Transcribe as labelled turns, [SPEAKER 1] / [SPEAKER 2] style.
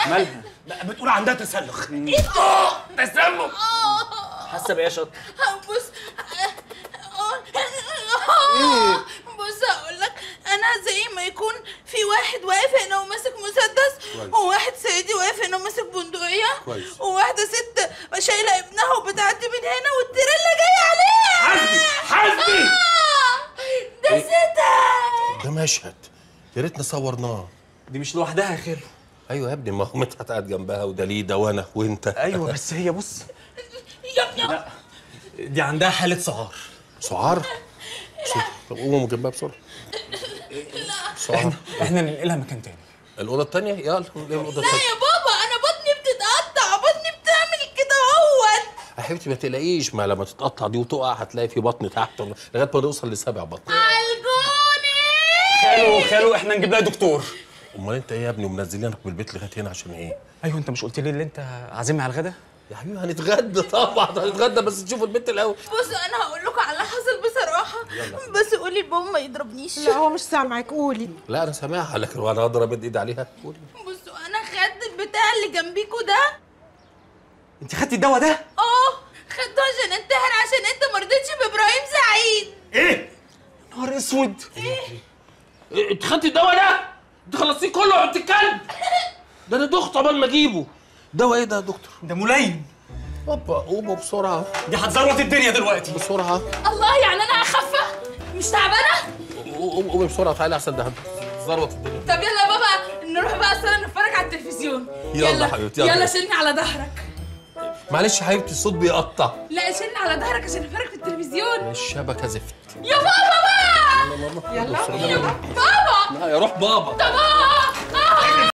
[SPEAKER 1] مالها
[SPEAKER 2] لا بتقول عندها تسلخ
[SPEAKER 1] تسمم حاسه بايه يا شط
[SPEAKER 3] بص بص هقول لك انا زي ما يكون في واحد واقف هنا وماسك مسدس
[SPEAKER 4] كويس.
[SPEAKER 3] وواحد صعيدي واقف هنا وماسك بندقية
[SPEAKER 4] كويس.
[SPEAKER 3] وواحدة ست شايلة ابنها وبتعدي من هنا والتريلا جاية عليها
[SPEAKER 2] حسبي حسبي
[SPEAKER 3] ده ستة
[SPEAKER 4] ده مشهد يا ريتنا صورناه
[SPEAKER 1] دي مش لوحدها يا خير
[SPEAKER 4] ايوه يا ابني ما هو مدحت قاعد جنبها ودليده وانا وانت
[SPEAKER 1] ايوه بس هي بص
[SPEAKER 3] يا ابني
[SPEAKER 1] دي عندها حاله سعار
[SPEAKER 4] سعار طب قوموا جنبها بسرعه سعار
[SPEAKER 1] احنا احنا ننقلها مكان تاني
[SPEAKER 4] الاوضه الثانيه يلا ننقل الاوضه
[SPEAKER 3] لا
[SPEAKER 4] الثانيه
[SPEAKER 3] يا بابا انا بطني بتتقطع بطني بتعمل كده اهوت
[SPEAKER 4] يا حبيبتي ما تقلقيش ما لما تتقطع دي وتقع هتلاقي في بطن تحت لغايه ما نوصل لسبع بطن
[SPEAKER 3] عالجوني
[SPEAKER 1] خالو خالو احنا نجيب لها دكتور
[SPEAKER 4] امال انت ايه يا ابني ومنزلينك من البيت لغايه هنا عشان ايه؟
[SPEAKER 1] ايوه انت مش قلت لي اللي انت عازمني على الغدا
[SPEAKER 4] يا حبيبي هنتغدى طبعا هنتغدى بس تشوفوا البيت الاول
[SPEAKER 3] بص انا هقول لكم على اللي حصل بصراحة بس قولي لبابا ما يضربنيش
[SPEAKER 5] لا هو مش سامعك قولي
[SPEAKER 4] لا انا سامعها لكن وانا هضرب ايدي عليها قولي.
[SPEAKER 3] بصوا انا خدت البتاع اللي جنبيكوا ده
[SPEAKER 1] انت خدتي الدواء ده
[SPEAKER 3] اه خدته عشان انتحر عشان انت ما رضيتش بابراهيم سعيد
[SPEAKER 2] ايه
[SPEAKER 1] نهار اسود
[SPEAKER 4] إيه، انت خدتي الدواء ده؟ انت خلصتيه كله يا بنت الكلب ده انا دخت عقبال ما اجيبه دواء ايه ده يا دكتور؟
[SPEAKER 1] ده ملين
[SPEAKER 4] هوبا قوموا بسرعه
[SPEAKER 1] دي هتزروت الدنيا دلوقتي
[SPEAKER 4] بسرعه
[SPEAKER 3] الله يعني انا اخفى مش تعبانه
[SPEAKER 4] قومي قومي بسرعه تعالي احسن ده ذروه الدنيا
[SPEAKER 3] طب يلا يا بابا نروح بقى اصلا نتفرج على التلفزيون
[SPEAKER 4] يلا حبيبتي، يلا.
[SPEAKER 3] يلا شيلني على ظهرك
[SPEAKER 4] معلش يا حبيبتي الصوت بيقطع
[SPEAKER 3] لا شيلني على ظهرك عشان نتفرج في التلفزيون
[SPEAKER 4] الشبكه زفت
[SPEAKER 3] يا بابا بقى
[SPEAKER 4] يلا
[SPEAKER 3] يا بابا
[SPEAKER 4] لا يا روح بابا
[SPEAKER 3] بابا